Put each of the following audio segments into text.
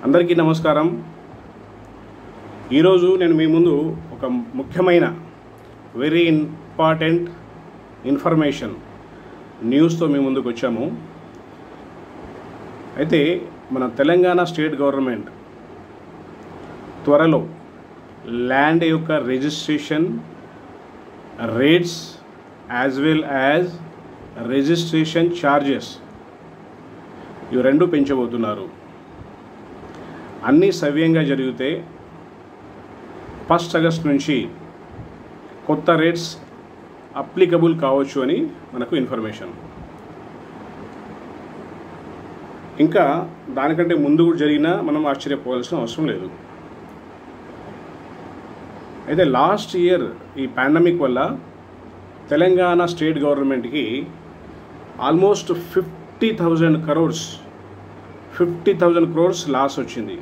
అందరికీ నమస్కారం ఈరోజు నేను మీ ముందు ఒక ముఖ్యమైన వెరీ ఇంపార్టెంట్ ఇన్ఫర్మేషన్ న్యూస్తో మీ ముందుకు వచ్చాము అయితే మన తెలంగాణ స్టేట్ గవర్నమెంట్ త్వరలో ల్యాండ్ యొక్క registration rates as well as registration charges ఇవి రెండు పెంచబోతున్నారు అన్నీ సవ్యంగా జరిగితే ఫస్ట్ ఆగస్ట్ నుంచి కొత్త రేట్స్ అప్లికబుల్ కావచ్చు అని మనకు ఇన్ఫర్మేషన్ ఇంకా దానికంటే ముందు కూడా జరిగినా మనం ఆశ్చర్యపోవాల్సిన అవసరం లేదు అయితే లాస్ట్ ఇయర్ ఈ పాండమిక్ వల్ల తెలంగాణ స్టేట్ గవర్నమెంట్కి almost fifty thousand crores fifty thousand crores loss వచ్చింది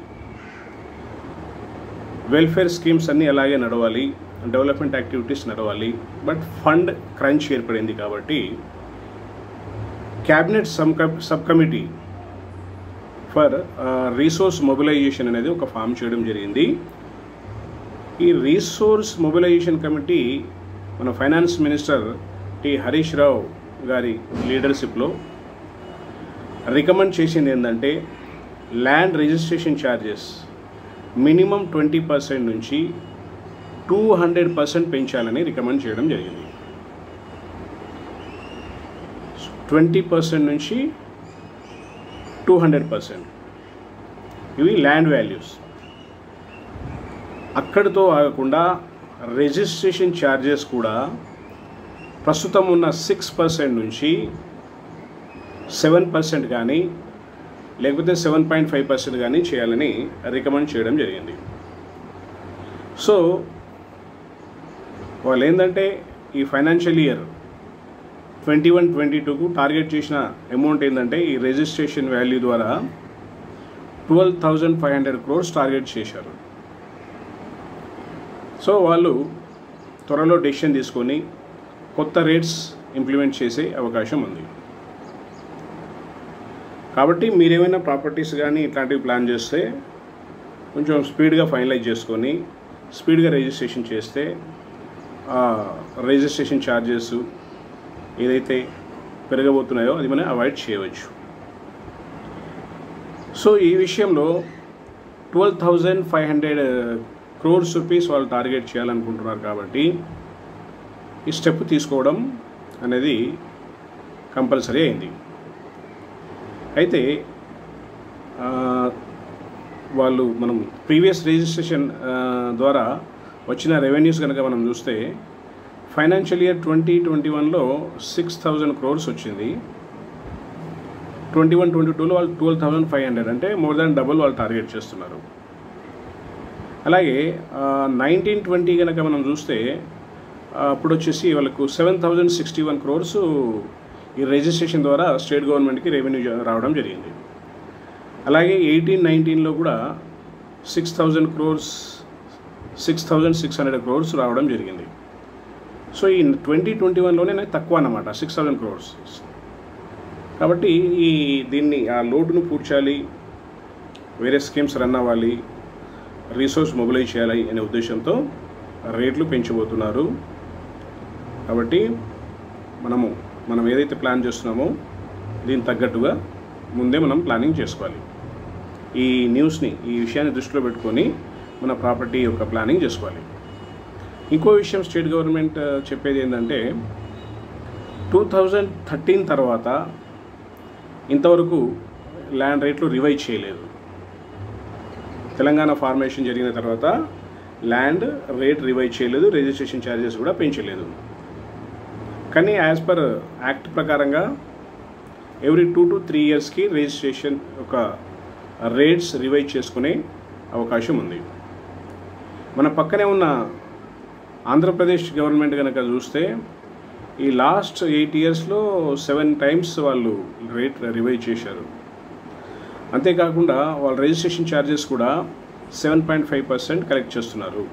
వెల్ఫేర్ స్కీమ్స్ అన్నీ అలాగే నడవాలి డెవలప్మెంట్ యాక్టివిటీస్ నడవాలి బట్ ఫండ్ క్రంచ్ ఏర్పడింది కాబట్టి cabinet sub sub committee for resource mobilisation అనేది ఒక ఫామ్ చేయడం జరిగింది ఈ రీసోర్స్ మొబిలైజేషన్ కమిటీ మన finance minister T Harish Rao గారి లీడర్షిప్లో రికమెండ్ చేసింది ఏంటంటే land registration charges minimum twenty percent నుంచి టూ హండ్రెడ్ పర్సెంట్ పెంచాలని రికమెండ్ చేయడం జరిగింది ట్వంటీ పర్సెంట్ నుంచి టూ హండ్రెడ్ పర్సెంట్ ఇవి ల్యాండ్ వాల్యూస్ అక్కడితో ఆగకుండా రిజిస్ట్రేషన్ ఛార్జెస్ కూడా ప్రస్తుతం ఉన్న సిక్స్ పర్సెంట్ నుంచి సెవెన్ పర్సెంట్ కానీ లేకపోతే సెవెన్ పాయింట్ ఫైవ్ పర్సెంట్ కానీ చేయాలని రికమెండ్ చేయడం జరిగింది సో వాళ్ళు ఏంటంటే ఈ financial year twenty one twenty టూకు టార్గెట్ చేసిన అమౌంట్ ఏంటంటే ఈ రిజిస్ట్రేషన్ వాల్యూ ద్వారా twelve thousand five hundred crores target చేశారు సో వాళ్ళు త్వరలో డెసిషన్ తీసుకొని కొత్త రేట్స్ ఇంప్లిమెంట్ చేసే అవకాశం ఉంది కాబట్టి మీరేమైనా ప్రాపర్టీస్ కానీ ఇట్లాంటివి ప్లాన్ చేస్తే కొంచెం స్పీడ్గా ఫైనలైజ్ చేసుకొని స్పీడ్గా రిజిస్ట్రేషన్ చేస్తే రిజిస్ట్రేషన్ ఛార్జెస్ ఏదైతే పెరగబోతున్నాయో అది మనం అవాయిడ్ చేయవచ్చు సో ఈ విషయంలో twelve thousand five hundred crores rupees వాళ్ళు టార్గెట్ చేయాలనుకుంటున్నారు కాబట్టి ఈ స్టెప్ తీసుకోవడం అనేది కంపల్సరీ అయింది అయితే వాళ్ళు మనం ప్రీవియస్ రిజిస్ట్రేషన్ ద్వారా వచ్చిన రెవెన్యూస్ కనుక మనం చూస్తే ఫైనాన్షియల్ ఇయర్ ట్వంటీ ట్వంటీ వన్లో సిక్స్ థౌజండ్ క్రోర్స్ వచ్చింది ట్వంటీ వన్ ట్వంటీ టూలో వాళ్ళు ట్వెల్వ్ థౌజండ్ ఫైవ్ హండ్రెడ్ అంటే మోర్ దాన్ డబుల్ వాళ్ళు టార్గెట్ చేస్తున్నారు అలాగే నైన్టీన్ ట్వంటీ కనుక మనం చూస్తే అప్పుడు వచ్చేసి వాళ్ళకు seven thousand sixty one crores ఈ రిజిస్ట్రేషన్ ద్వారా స్టేట్ గవర్నమెంట్కి రెవెన్యూ రావడం జరిగింది అలాగే ఎయిటీన్ నైన్టీన్లో కూడా six thousand crores six thousand six hundred crores రావడం జరిగింది సో ఈ ట్వంటీ ట్వంటీ వన్లోనే తక్కువ అన్నమాట సిక్స్ థౌజండ్ క్రోర్స్ కాబట్టి ఈ దీన్ని ఆ లోటును పూడ్చాలి వేరే స్కీమ్స్ రన్ అవ్వాలి రీసోర్స్ మొబిలైజ్ చేయాలి అనే ఉద్దేశంతో రేట్లు పెంచబోతున్నారు కాబట్టి మనము మనం ఏదైతే ప్లాన్ చేస్తున్నామో దీనికి తగ్గట్టుగా ముందే మనం ప్లానింగ్ చేసుకోవాలి ఈ న్యూస్ని ఈ విషయాన్ని దృష్టిలో పెట్టుకొని మన ప్రాపర్టీ యొక్క ప్లానింగ్ చేసుకోవాలి ఇంకో విషయం స్టేట్ గవర్నమెంట్ చెప్పేది ఏంటంటే టూ థౌజండ్ థర్టీన్ తర్వాత ఇంతవరకు ల్యాండ్ రేట్లు రివైజ్ చేయలేదు తెలంగాణ ఫార్మేషన్ జరిగిన తర్వాత ల్యాండ్ రేట్ రివైజ్ చేయలేదు రిజిస్ట్రేషన్ ఛార్జెస్ కూడా పెంచలేదు కానీ యాజ్ పర్ యాక్ట్ ప్రకారంగా ఎవ్రీ టూ టు త్రీ ఇయర్స్కి రిజిస్ట్రేషన్ ఒక రేట్స్ రివైజ్ చేసుకునే అవకాశం ఉంది మన పక్కనే ఉన్న ఆంధ్రప్రదేశ్ గవర్నమెంట్ కనుక చూస్తే ఈ లాస్ట్ ఎయిట్ ఇయర్స్లో సెవెన్ టైమ్స్ వాళ్ళు రేట్ రివైజ్ చేశారు అంతేకాకుండా వాళ్ళ రిజిస్ట్రేషన్ ఛార్జెస్ కూడా seven point five percent collect చేస్తున్నారు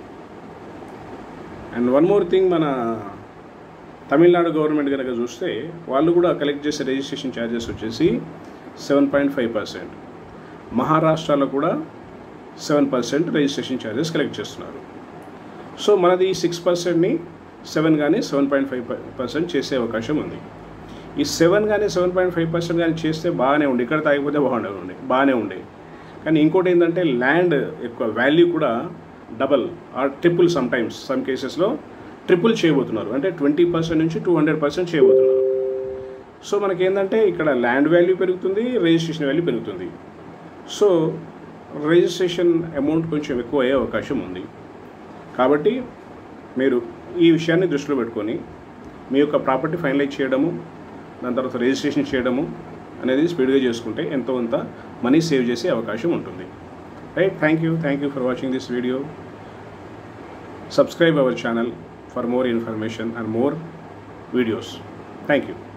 అండ్ వన్ మోర్ థింగ్ మన తమిళనాడు గవర్నమెంట్ కనుక చూస్తే వాళ్ళు కూడా కలెక్ట్ చేసే రిజిస్ట్రేషన్ ఛార్జెస్ వచ్చేసి సెవెన్ పాయింట్ ఫైవ్ పర్సెంట్ మహారాష్ట్రలో కూడా seven percent registration charges collect చేస్తున్నారు సో మనది ఈ సిక్స్ పర్సెంట్ని సెవెన్ కానీ సెవెన్ పాయింట్ ఫైవ్ పర్సెంట్ చేసే అవకాశం ఉంది ఈ సెవెన్ కానీ సెవెన్ పాయింట్ ఫైవ్ పర్సెంట్ కానీ చేస్తే బాగానే ఉండే ఇక్కడ తాగిపోతే బాగుండే ఉండే బాగానే ఉండే కానీ ఇంకోటి ఏంటంటే ల్యాండ్ ఎక్కువ వాల్యూ కూడా double or triple sometimes some కేసెస్లో ట్రిపుల్ చేయబోతున్నారు అంటే ట్వంటీ పర్సెంట్ నుంచి టూ హండ్రెడ్ పర్సెంట్ చేయబోతున్నారు సో మనకి ఏంటంటే ఇక్కడ ల్యాండ్ వాల్యూ పెరుగుతుంది రిజిస్ట్రేషన్ వాల్యూ పెరుగుతుంది సో రిజిస్ట్రేషన్ అమౌంట్ కొంచెం ఎక్కువ అయ్యే అవకాశం ఉంది కాబట్టి మీరు ఈ విషయాన్ని దృష్టిలో పెట్టుకొని మీ యొక్క ప్రాపర్టీ ఫైనలైజ్ చేయడము దాని తర్వాత రిజిస్ట్రేషన్ చేయడము అనేది స్పీడ్గా చేసుకుంటే ఎంతో కొంత మనీ సేవ్ చేసే అవకాశం ఉంటుంది right thank you thank you for watching this video subscribe our channel for more information and more videos thank you